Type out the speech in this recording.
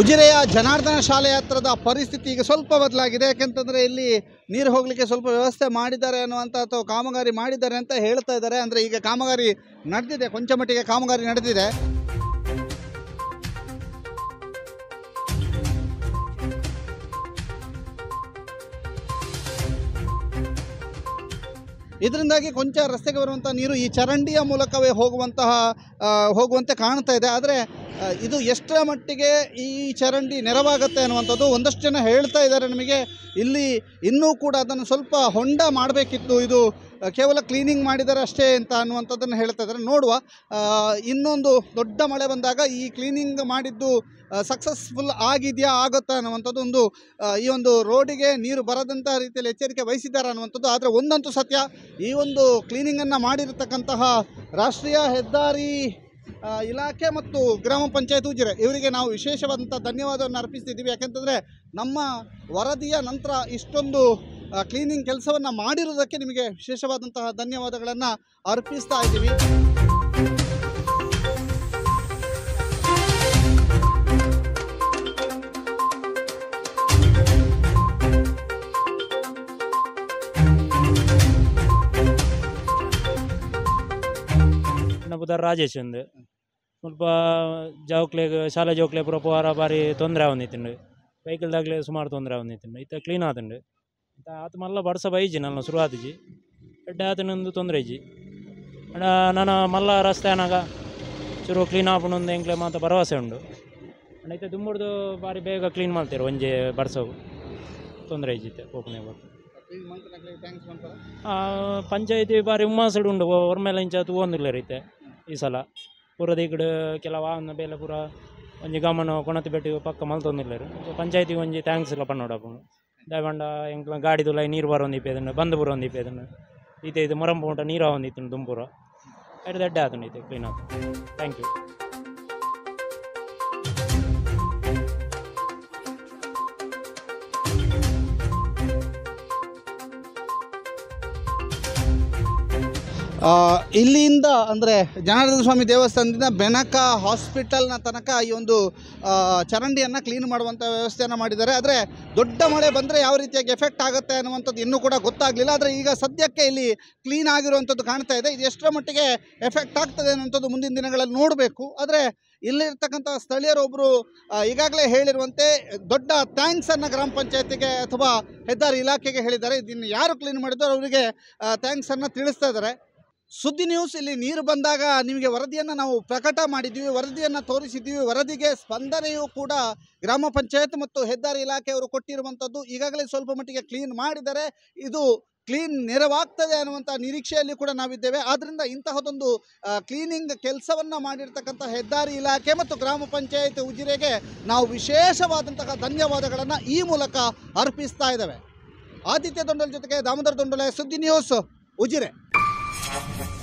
ಉಜಿರೆಯ ಜನಾರ್ದನ ಶಾಲೆ ಹತ್ರದ ಪರಿಸ್ಥಿತಿ ಈಗ ಸ್ವಲ್ಪ ಬದಲಾಗಿದೆ ಯಾಕೆಂತಂದರೆ ಇಲ್ಲಿ ನೀರು ಹೋಗಲಿಕ್ಕೆ ಸ್ವಲ್ಪ ವ್ಯವಸ್ಥೆ ಮಾಡಿದ್ದಾರೆ ಅನ್ನುವಂಥ ಅಥವಾ ಕಾಮಗಾರಿ ಮಾಡಿದ್ದಾರೆ ಅಂತ ಹೇಳ್ತಾ ಇದ್ದಾರೆ ಅಂದರೆ ಈಗ ಕಾಮಗಾರಿ ನಡೆದಿದೆ ಕೊಂಚ ಮಟ್ಟಿಗೆ ಕಾಮಗಾರಿ ನಡೆದಿದೆ ಇದರಿಂದಾಗಿ ಕೊಂಚ ರಸ್ತೆಗೆ ಬರುವಂಥ ನೀರು ಈ ಚರಂಡಿಯ ಮೂಲಕವೇ ಹೋಗುವಂತಹ ಆ, ಹೋಗುವಂತೆ ಕಾಣ್ತಾ ಇದೆ ಆದರೆ ಆ, ಇದು ಎಷ್ಟರ ಮಟ್ಟಿಗೆ ಈ ಚರಂಡಿ ನೆರವಾಗುತ್ತೆ ಅನ್ನುವಂಥದ್ದು ಒಂದಷ್ಟು ಜನ ಹೇಳ್ತಾ ಇದ್ದಾರೆ ನಮಗೆ ಇಲ್ಲಿ ಇನ್ನೂ ಕೂಡ ಅದನ್ನು ಸ್ವಲ್ಪ ಹೊಂಡ ಮಾಡಬೇಕಿತ್ತು ಇದು ಆ, ಕೇವಲ ಕ್ಲೀನಿಂಗ್ ಮಾಡಿದ್ದಾರೆ ಅಷ್ಟೇ ಅಂತ ಅನ್ನುವಂಥದ್ದನ್ನು ಹೇಳ್ತಾ ಇದ್ದಾರೆ ನೋಡುವ ಆ, ಇನ್ನೊಂದು ದೊಡ್ಡ ಮಳೆ ಬಂದಾಗ ಈ ಕ್ಲೀನಿಂಗ್ ಮಾಡಿದ್ದು ಸಕ್ಸಸ್ಫುಲ್ ಆಗಿದೆಯಾ ಆಗುತ್ತಾ ಅನ್ನುವಂಥದ್ದು ಒಂದು ಆ, ಈ ಒಂದು ರೋಡಿಗೆ ನೀರು ಬರದಂಥ ರೀತಿಯಲ್ಲಿ ಎಚ್ಚರಿಕೆ ವಹಿಸಿದ್ದಾರೆ ಅನ್ನುವಂಥದ್ದು ಆದರೆ ಒಂದಂತೂ ಸತ್ಯ ಈ ಒಂದು ಕ್ಲೀನಿಂಗನ್ನು ಮಾಡಿರತಕ್ಕಂತಹ ರಾಷ್ಟ್ರೀಯ ಹೆದ್ದಾರಿ ಆ, ಇಲಾಖೆ ಮತ್ತು ಗ್ರಾಮ ಪಂಚಾಯತ್ ಉಜಿರೆ ಇವರಿಗೆ ನಾವು ವಿಶೇಷವಾದಂಥ ಧನ್ಯವಾದವನ್ನು ಅರ್ಪಿಸ್ತಿದ್ದೀವಿ ಯಾಕೆಂತಂದರೆ ನಮ್ಮ ವರದಿಯ ನಂತರ ಇಷ್ಟೊಂದು ಕ್ಲೀನಿಂಗ್ ಕೆಲಸವನ್ನು ಮಾಡಿರುವುದಕ್ಕೆ ನಿಮಗೆ ವಿಶೇಷವಾದಂತಹ ಧನ್ಯವಾದಗಳನ್ನು ಅರ್ಪಿಸ್ತಾ ಇದ್ದೀವಿ ನನ್ನ ಪುತ್ರ ರಾಜೇಶ್ ಒಂದು ಸ್ವಲ್ಪ ಜೋಕ್ಲೆ ಶಾಲೆ ಜೋಕ್ಲೆ ಪೂರ ಪೋರ ಬಾರಿ ತೊಂದರೆ ಆವೊಂದಿತ್ತುಂಡು ವೆಹಿಕಲ್ದಾಗಲೇ ಸುಮಾರು ತೊಂದರೆ ಆವೊಂದಿತ್ತುಂಡು ಇತ್ತ ಕ್ಲೀನ್ ಆತುಂಡು ಇತ್ತ ಆತ ಮಲ್ಲ ಬಡ್ಸ ಬೈಜಿ ನನ್ನ ಶುರು ಆತುಜಿ ಎಡ್ಡೆ ಆತನೊಂದು ತೊಂದರೆ ಇಜ್ಜಿ ಅಡ ನಾನು ಮಲ್ಲ ರಸ್ತೆ ಅನಾಗ ಚೂರು ಕ್ಲೀನ್ ಆಪುಂಡು ಎಂಕ್ಲೆ ಮಾತ ಭರವಸೆ ಉಂಡು ಅಣ್ಣ ಇತ್ತ ದುಂಬುಡ್ದು ಬಾರಿ ಬೇಗ ಕ್ಲೀನ್ ಮಾಡ್ತೀರು ಒಂಜೆ ಬಡ್ಸವು ತೊಂದರೆ ಇಜ್ಜಿತ್ತೆ ಓಪನೆ ಬರ್ತು ಆ, ಪಂಚಾಯತಿ ಬಾರಿ ಹುಮ್ಮಾಸಡು ಉಂಡು ಒರ್ಮೇಲೆ ಇಂಚ ತೂವೊಂದಿಲ್ಲ ರೀತೆ ಈ ಸಲ ಪೂರದ ಈ ಕಡೆ ಕೆಲವು ವಾಹನ ಬೇಲೆ ಪೂರ ಒಂಜಿ ಗಮನ ಕೊಣತಿ ಬೆಟ್ಟಿ ಪಕ್ಕ ಮಲ್ತೊಂದಿಲ್ಲರು ಪಂಚಾಯತಿಗೆ ಒಂಜಿ ಥ್ಯಾಂಕ್ಸ್ ಇಲ್ಲ ಪನ್ನೋಡಪ್ಪ ದಯವಂಡ ಎಂಕ್ಲ ಗಾಡಿದು ಲೈ ನೀರು ಬರೋಂದಿಪ್ಪೇದನ್ನು ಬಂದು ಬರೋಂದಿಪ್ಪೇದನ್ನು ಈತೆ ಇದು ಮೊರಂಬ ಉಂಟ ನೀರು ಆವೊಂದಿತ್ತು ದುಂಪುರ ಎಡ್ ದಡ್ಡೆ ಆತುಂಡು ಈತೆ ಕ್ಲೀನ್ ಆತು ಥ್ಯಾಂಕ್ ಯು ಆ, ಇಲ್ಲಿಂದ ಅಂದರೆ ಜನಾರ್ದನ ಸ್ವಾಮಿ ದೇವಸ್ಥಾನದಿಂದ ಬೆನಕ ಹಾಸ್ಪಿಟಲ್ನ ತನಕ ಈ ಒಂದು ಚರಂಡಿಯನ್ನು ಕ್ಲೀನ್ ಮಾಡುವಂಥ ವ್ಯವಸ್ಥೆಯನ್ನು ಮಾಡಿದ್ದಾರೆ ಆದರೆ ದೊಡ್ಡ ಮಳೆ ಬಂದರೆ ಯಾವ ರೀತಿಯಾಗಿ ಎಫೆಕ್ಟ್ ಆಗುತ್ತೆ ಅನ್ನುವಂಥದ್ದು ಇನ್ನೂ ಕೂಡ ಗೊತ್ತಾಗಲಿಲ್ಲ ಆದರೆ ಈಗ ಸದ್ಯಕ್ಕೆ ಇಲ್ಲಿ ಕ್ಲೀನ್ ಆಗಿರುವಂಥದ್ದು ಕಾಣ್ತಾ ಇದೆ ಇದು ಎಷ್ಟರ ಮಟ್ಟಿಗೆ ಎಫೆಕ್ಟ್ ಆಗ್ತದೆ ಅನ್ನುವಂಥದ್ದು ಮುಂದಿನ ದಿನಗಳಲ್ಲಿ ನೋಡಬೇಕು ಆದರೆ ಇಲ್ಲಿರ್ತಕ್ಕಂಥ ಸ್ಥಳೀಯರೊಬ್ಬರು ಈಗಾಗಲೇ ಹೇಳಿರುವಂತೆ ದೊಡ್ಡ ಥ್ಯಾಂಕ್ಸನ್ನು ಗ್ರಾಮ ಪಂಚಾಯತಿಗೆ ಅಥವಾ ಹೆದ್ದಾರಿ ಇಲಾಖೆಗೆ ಹೇಳಿದ್ದಾರೆ ಇದನ್ನು ಯಾರು ಕ್ಲೀನ್ ಮಾಡಿದ್ದಾರೋ ಅವರಿಗೆ ಥ್ಯಾಂಕ್ಸನ್ನು ತಿಳಿಸ್ತಾ ಇದ್ದಾರೆ ಸುದ್ದಿ ನ್ಯೂಸ್ ಇಲ್ಲಿ ನೀರು ಬಂದಾಗ ನಿಮಗೆ ವರದಿಯನ್ನು ನಾವು ಪ್ರಕಟ ಮಾಡಿದ್ದೀವಿ ವರದಿಯನ್ನು ತೋರಿಸಿದ್ದೀವಿ ವರದಿಗೆ ಸ್ಪಂದನೆಯೂ ಕೂಡ ಗ್ರಾಮ ಪಂಚಾಯತ್ ಮತ್ತು ಹೆದ್ದಾರಿ ಇಲಾಖೆಯವರು ಕೊಟ್ಟಿರುವಂಥದ್ದು ಈಗಾಗಲೇ ಸ್ವಲ್ಪ ಮಟ್ಟಿಗೆ ಕ್ಲೀನ್ ಮಾಡಿದ್ದಾರೆ ಇದು ಕ್ಲೀನ್ ನೆರವಾಗ್ತದೆ ಅನ್ನುವಂಥ ನಿರೀಕ್ಷೆಯಲ್ಲಿ ಕೂಡ ನಾವಿದ್ದೇವೆ ಆದ್ದರಿಂದ ಇಂತಹದೊಂದು ಕ್ಲೀನಿಂಗ್ ಕೆಲಸವನ್ನು ಮಾಡಿರ್ತಕ್ಕಂಥ ಹೆದ್ದಾರಿ ಇಲಾಖೆ ಮತ್ತು ಗ್ರಾಮ ಪಂಚಾಯತ್ ಉಜಿರೆಗೆ ನಾವು ವಿಶೇಷವಾದಂತಹ ಧನ್ಯವಾದಗಳನ್ನು ಈ ಮೂಲಕ ಅರ್ಪಿಸ್ತಾ ಇದ್ದೇವೆ ಆದಿತ್ಯ ದೊಂಡಲ್ ಜೊತೆಗೆ ದಾಮೋದರ ದೊಂಡಲೆ ಸುದ್ದಿ ನ್ಯೂಸ್ ಉಜಿರೆ